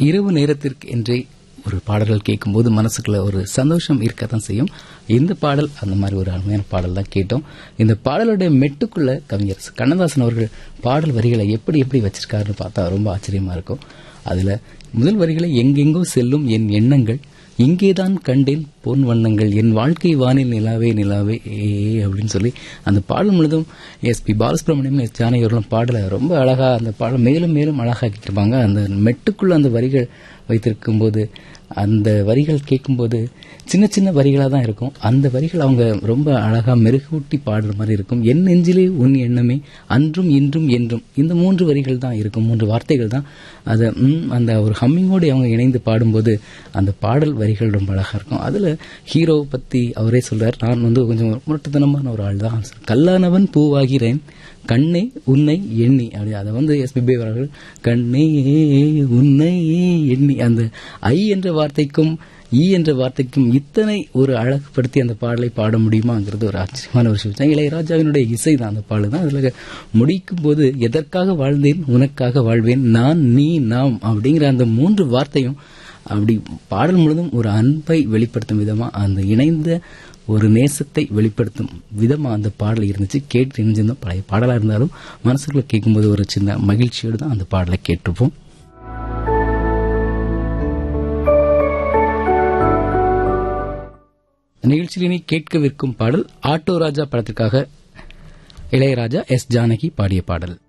இரவு நேரத்திற்கு என்றே ஒரு பாடல்கள் கேட்கும்போது மனசுக்குள்ள ஒரு சந்தோஷம் இருக்கத்தான் செய்யும் இந்த பாடல் அந்த மாதிரி ஒரு அருமையான பாடல் தான் கேட்டோம் இந்த பாடலுடைய மெட்டுக்குள்ள கவிஞர் கண்ணதாசன் அவர்கள் பாடல் வரிகளை எப்படி எப்படி வச்சிருக்காருன்னு பார்த்தா ரொம்ப ஆச்சரியமா இருக்கும் அதுல முதல் வரிகளை எங்கெங்கோ செல்லும் என் எண்ணங்கள் இங்கேதான் கண்டேன் பொன் வண்ணங்கள் என் வாழ்க்கை வானில் நிலாவே நிலாவே ஏ அப்படின்னு சொல்லி அந்த பாடல் முழுதும் S P Balasubrahmanyam S Janaki அவர்களும் பாடலை ரொம்ப அழகா அந்த பாடல் மேலும் மேலும் அழகாக்கிட்டு இருப்பாங்க அந்த மெட்டுக்குள்ள அந்த வரிகள் வைத்திருக்கும் போது அந்த வரிகள் கேட்கும்போது சின்ன சின்ன வரிகளாக தான் இருக்கும் அந்த வரிகள் அவங்க ரொம்ப அழகா மெருகூட்டி பாடுற மாதிரி இருக்கும் என் நெஞ்சிலே உன் எண்ணமே அன்றும் இன்றும் என்றும் இந்த மூன்று வரிகள் தான் இருக்கும் மூன்று வார்த்தைகள் தான் அதை ம், அந்த ஒரு ஹம்மிங்கோடு அவங்க இணைந்து பாடும்போது அந்த பாடல் வரிகள் ரொம்ப அழகா இருக்கும் அதுல ஹீரோவை பத்தி அவரே சொல்றார் நான் வந்து கொஞ்சம் முரட்டுத்தனமான ஒரு ஆள் தான் கல்லானவன் பூவாகிறேன் கண்ணே உன்னை எண்ணி அப்படி அதை வந்து எஸ்பிபி அவர்கள் கண்ணே உன்னை எண்ணி அந்த ஐ என்ற வார்த்தைக்கும் ஈ என்ற வார்த்தைக்கும் இத்தனை ஒரு அழகுபடுத்தி அந்த பாடலை பாட முடியுமாங்கிறது ஒரு ஆச்சரியமான ஒரு விஷயம் இளையராஜாவினுடைய இசை தான் அந்த பாடல் தான் அதுல முடிக்கும் போது எதற்காக வாழ்ந்தேன் உனக்காக வாழ்வேன் நான் நீ நாம் அப்படிங்கிற அந்த மூன்று வார்த்தையும் அப்படி பாடல் முழுதும் ஒரு அன்பை வெளிப்படுத்தும் விதமா அந்த இணைந்த ஒரு நேசத்தை வெளிப்படுத்தும் விதமா அந்த பாடல் இருந்துச்சு கேட்டு இணைஞ்சிருந்தோம் பழைய பாடலா இருந்தாலும் மனசுக்குள்ள கேட்கும்போது ஒரு சின்ன மகிழ்ச்சியோடு தான் அந்த பாடலை கேட்டிருப்போம் நிகழ்ச்சியில் இனி கேட்கவிருக்கும் பாடல் ஆட்டோ ராஜா படத்திற்காக இளையராஜா எஸ் ஜானகி பாடிய பாடல்